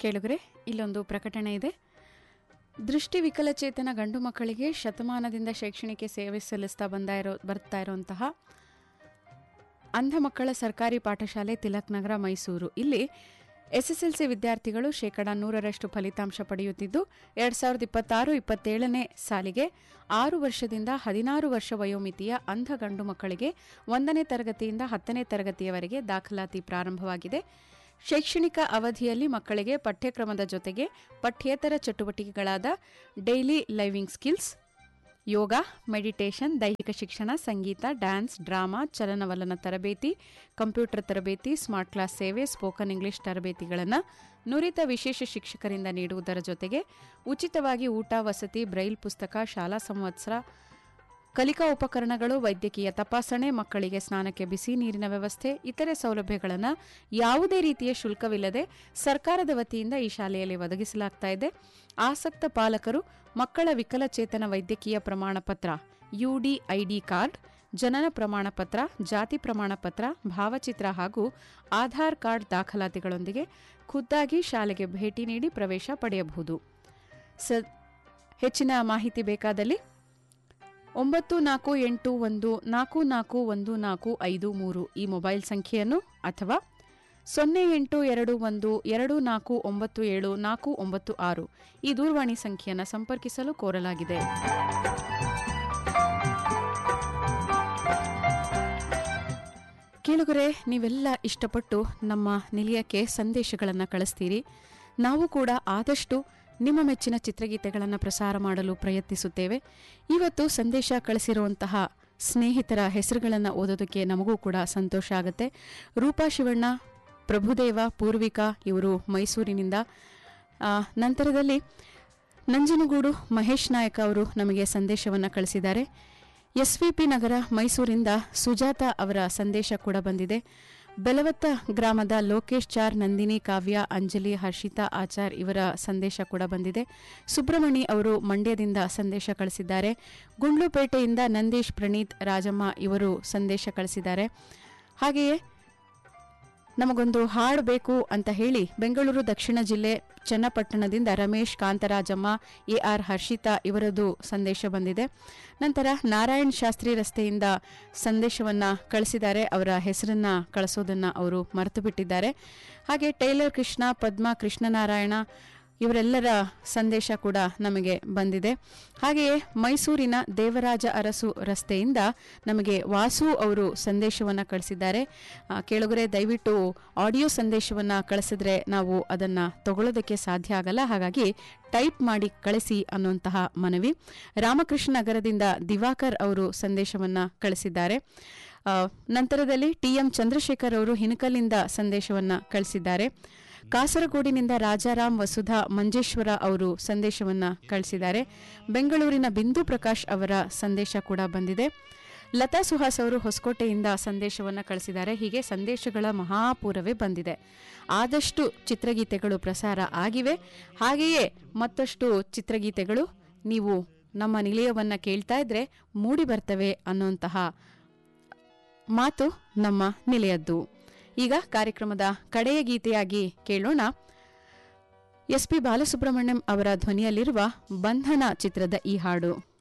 ಕೇಳುಗರೆ ಇಲ್ಲೊಂದು ಪ್ರಕಟಣೆ ಇದೆ ದೃಷ್ಟಿ ವಿಕಲಚೇತನ ಗಂಡು ಮಕ್ಕಳಿಗೆ ಶತಮಾನದಿಂದ ಶೈಕ್ಷಣಿಕ ಸೇವೆ ಸಲ್ಲಿಸ್ತಾ ಬಂದ ಇರೋ ಬರ್ತಾ ಇರುವಂತಹ ಅಂಧ ಮಕ್ಕಳ ಸರ್ಕಾರಿ ಪಾಠಶಾಲೆ ತಿಲಕ್ ನಗರ ಮೈಸೂರು ಇಲ್ಲಿ ಎಸ್ಎಸ್ಎಲ್ಸಿ ವಿದ್ಯಾರ್ಥಿಗಳು ಶೇಕಡ ನೂರರಷ್ಟು ಫಲಿತಾಂಶ ಪಡೆಯುತ್ತಿದ್ದು ಎರಡ್ ಸಾವಿರದ ಇಪ್ಪತ್ತಾರು ಇಪ್ಪತ್ತೇಳನೇ ಸಾಲಿಗೆ ಆರು ವರ್ಷದಿಂದ ಹದಿನಾರು ವರ್ಷ ವಯೋಮಿತಿಯ ಅಂಧ ಗಂಡು ಮಕ್ಕಳಿಗೆ ಒಂದನೇ ತರಗತಿಯಿಂದ ಹತ್ತನೇ ತರಗತಿಯವರೆಗೆ ದಾಖಲಾತಿ ಪ್ರಾರಂಭವಾಗಿದೆ ಶೈಕ್ಷಣಿಕ ಅವಧಿಯಲ್ಲಿ ಮಕ್ಕಳಿಗೆ ಪಠ್ಯಕ್ರಮದ ಜೊತೆಗೆ ಪಠ್ಯೇತರ ಚಟುವಟಿಕೆಗಳಾದ daily living skills yoga meditation ದೈಹಿಕ ಶಿಕ್ಷಣ ಸಂಗೀತ ಡ್ಯಾನ್ಸ್ ಡ್ರಾಮಾ ಚಲನವಲನ ತರಬೇತಿ ಕಂಪ್ಯೂಟರ್ ತರಬೇತಿ ಸ್ಮಾರ್ಟ್ ಕ್ಲಾಸ್ ಸೇವೆ ಸ್ಪೋಕನ್ ಇಂಗ್ಲಿಷ್ ತರಬೇತಿಗಳನ್ನು ನುರಿತ ವಿಶೇಷ ಶಿಕ್ಷಕರಿಂದ ನೀಡುವುದರ ಜೊತೆಗೆ ಉಚಿತವಾಗಿ ಊಟ ವಸತಿ ಬ್ರೈಲ್ ಪುಸ್ತಕ ಶಾಲಾ ಸಂವತ್ಸರ ಕಲಿಕಾ ಉಪಕರಣಗಳು ವೈದ್ಯಕೀಯ ತಪಾಸಣೆ ಮಕ್ಕಳಿಗೆ ಸ್ನಾನಕ್ಕೆ ಬಿಸಿ ನೀರಿನ ವ್ಯವಸ್ಥೆ ಇತರೆ ಸೌಲಭ್ಯಗಳನ್ನು ಯಾವುದೇ ರೀತಿಯ ಶುಲ್ಕವಿಲ್ಲದೆ ಸರ್ಕಾರದ ವತಿಯಿಂದ ಈ ಶಾಲೆಯಲ್ಲಿ ಒದಗಿಸಲಾಗ್ತಾ ಇದೆ ಆಸಕ್ತ ಪಾಲಕರು ಮಕ್ಕಳ ವಿಕಲಚೇತನ ವೈದ್ಯಕೀಯ ಪ್ರಮಾಣ ಪತ್ರ ಯುಡಿಐಡಿ ಕಾರ್ಡ್ ಜನನ ಪ್ರಮಾಣ ಪತ್ರ ಜಾತಿ ಪ್ರಮಾಣ ಪತ್ರ ಭಾವಚಿತ್ರ ಹಾಗೂ ಆಧಾರ್ ಕಾರ್ಡ್ ದಾಖಲಾತಿಗಳೊಂದಿಗೆ ಖುದ್ದಾಗಿ ಶಾಲೆಗೆ ಭೇಟಿ ನೀಡಿ ಪ್ರವೇಶ ಪಡೆಯಬಹುದು ಸ ಹೆಚ್ಚಿನ ಮಾಹಿತಿ ಬೇಕಾದಲ್ಲಿ ಒಂಬತ್ತು ನಾಲ್ಕು ಎಂಟು ಒಂದು ನಾಲ್ಕು ನಾಲ್ಕು ಒಂದು ನಾಲ್ಕು ಐದು ಮೂರು ಈ ಮೊಬೈಲ್ ಸಂಖ್ಯೆಯನ್ನು ಅಥವಾ ಸೊನ್ನೆ ಎಂಟು ಎರಡು ಒಂದು ಎರಡು ನಾಲ್ಕು ಒಂಬತ್ತು ಏಳು ನಾಲ್ಕು ಒಂಬತ್ತು ಆರು ಈ ದೂರವಾಣಿ ಸಂಖ್ಯೆಯನ್ನು ಸಂಪರ್ಕಿಸಲು ಕೋರಲಾಗಿದೆ ಕೇಳುಗರೆ ನೀವೆಲ್ಲ ಇಷ್ಟಪಟ್ಟು ನಮ್ಮ ನಿಲಯಕ್ಕೆ ಸಂದೇಶಗಳನ್ನು ಕಳಿಸ್ತೀರಿ ನಾವು ಕೂಡ ಆದಷ್ಟು ನಿಮ್ಮ ಮೆಚ್ಚಿನ ಚಿತ್ರಗೀತೆಗಳನ್ನು ಪ್ರಸಾರ ಮಾಡಲು ಪ್ರಯತ್ನಿಸುತ್ತೇವೆ ಇವತ್ತು ಸಂದೇಶ ಕಳಿಸಿರುವಂತಹ ಸ್ನೇಹಿತರ ಹೆಸರುಗಳನ್ನು ಓದೋದಕ್ಕೆ ನಮಗೂ ಕೂಡ ಸಂತೋಷ ಆಗುತ್ತೆ ರೂಪಾ ಶಿವಣ್ಣ ಪ್ರಭುದೇವ ಪೂರ್ವಿಕಾ ಇವರು ಮೈಸೂರಿನಿಂದ ಆ, ನಂತರದಲ್ಲಿ ನಂಜನಗೂಡು ಮಹೇಶ್ ನಾಯಕ್ ಅವರು ನಮಗೆ ಸಂದೇಶವನ್ನು ಕಳಿಸಿದ್ದಾರೆ ಎಸ್ವಿಪಿ ನಗರ ಮೈಸೂರಿಂದ ಸುಜಾತ ಅವರ ಸಂದೇಶ ಕೂಡ ಬಂದಿದೆ ಬೆಲವತ್ತ ಗ್ರಾಮದ ಲೋಕೇಶ್ ಚಾರ್ ನಂದಿನಿ ಕಾವ್ಯ ಅಂಜಲಿ ಹರ್ಷಿತಾ ಆಚಾರ್ ಇವರ ಸಂದೇಶ ಕೂಡ ಬಂದಿದೆ ಸುಬ್ರಹ್ಮಣಿ ಅವರು ಮಂಡ್ಯದಿಂದ ಸಂದೇಶ ಕಳಿಸಿದ್ದಾರೆ ಗುಂಡ್ಲುಪೇಟೆಯಿಂದ ನಂದೀಶ್ ಪ್ರಣೀತ್ ರಾಜಮ್ಮ ಇವರು ಸಂದೇಶ ಕಳಿಸಿದ್ದಾರೆ ಹಾಗೆಯೇ ನಮಗೊಂದು ಹಾಡು ಬೇಕು ಅಂತ ಹೇಳಿ ಬೆಂಗಳೂರು ದಕ್ಷಿಣ ಜಿಲ್ಲೆ ಚನ್ನಪಟ್ಟಣದಿಂದ ರಮೇಶ್ ಕಾಂತರಾಜಮ್ಮ ಎ ಆರ್ ಹರ್ಷಿತಾ ಇವರದು ಸಂದೇಶ ಬಂದಿದೆ ನಂತರ ನಾರಾಯಣ್ ಶಾಸ್ತ್ರಿ ರಸ್ತೆಯಿಂದ ಸಂದೇಶವನ್ನ ಕಳಿಸಿದ್ದಾರೆ ಅವರ ಹೆಸರನ್ನ ಕಳಿಸೋದನ್ನ ಅವರು ಮರೆತು ಬಿಟ್ಟಿದ್ದಾರೆ ಹಾಗೆ ಟೈಲರ್ ಕೃಷ್ಣ ಪದ್ಮ ಕೃಷ್ಣನಾರಾಯಣ ಇವರೆಲ್ಲರ ಸಂದೇಶ ಕೂಡ ನಮಗೆ ಬಂದಿದೆ ಹಾಗೆಯೇ ಮೈಸೂರಿನ ದೇವರಾಜ ಅರಸು ರಸ್ತೆಯಿಂದ ನಮಗೆ ವಾಸು ಅವರು ಸಂದೇಶವನ್ನು ಕಳಿಸಿದ್ದಾರೆ ಆ, ಕೇಳುಗರೆ ದಯವಿಟ್ಟು ಆಡಿಯೋ ಸಂದೇಶವನ್ನು ಕಳಿಸಿದ್ರೆ ನಾವು ಅದನ್ನು ತಗೊಳ್ಳೋದಕ್ಕೆ ಸಾಧ್ಯ ಆಗಲ್ಲ ಹಾಗಾಗಿ ಟೈಪ್ ಮಾಡಿ ಕಳಿಸಿ ಅನ್ನುವಂತಹ ಮನವಿ ರಾಮಕೃಷ್ಣ ನಗರದಿಂದ ದಿವಾಕರ್ ಅವರು ಸಂದೇಶವನ್ನು ಕಳಿಸಿದ್ದಾರೆ ಆ, ನಂತರದಲ್ಲಿ ಟಿಎಂ ಚಂದ್ರಶೇಖರ್ ಅವರು ಹಿನಕಲಿಂದ ಸಂದೇಶವನ್ನು ಕಳಿಸಿದ್ದಾರೆ ಕಾಸರಗೋಡಿನಿಂದ ರಾಜಾರಾಮ್ ವಸುಧಾ ಮಂಜೇಶ್ವರ ಅವರು ಸಂದೇಶವನ್ನ ಕಳಿಸಿದ್ದಾರೆ ಬೆಂಗಳೂರಿನ ಬಿಂದು ಪ್ರಕಾಶ್ ಅವರ ಸಂದೇಶ ಕೂಡ ಬಂದಿದೆ ಲತಾ ಸುಹಾಸ್ ಅವರು ಹೊಸಕೋಟೆಯಿಂದ ಸಂದೇಶವನ್ನ ಕಳಿಸಿದ್ದಾರೆ ಹೀಗೆ ಸಂದೇಶಗಳ ಮಹಾಪೂರವೇ ಬಂದಿದೆ ಆದಷ್ಟು ಚಿತ್ರಗೀತೆಗಳು ಪ್ರಸಾರ ಆಗಿವೆ ಹಾಗೆಯೇ ಮತ್ತಷ್ಟು ಚಿತ್ರಗೀತೆಗಳು ನೀವು ನಮ್ಮ ನಿಲಯವನ್ನ ಕೇಳ್ತಾ ಇದ್ರೆ ಮೂಡಿ ಬರ್ತವೆ ಅನ್ನುವಂತಹ ಮಾತು ನಮ್ಮ ನಿಲಯದ್ದು ಈಗ ಕಾರ್ಯಕ್ರಮದ ಕಡೆಯ ಗೀತೆಯಾಗಿ ಕೇಳೋಣ ಎಸ್ ಪಿ ಬಾಲಸುಬ್ರಹ್ಮಣ್ಯಂ ಅವರ ಧ್ವನಿಯಲ್ಲಿರುವ ಬಂಧನ ಚಿತ್ರದ ಈ ಹಾಡು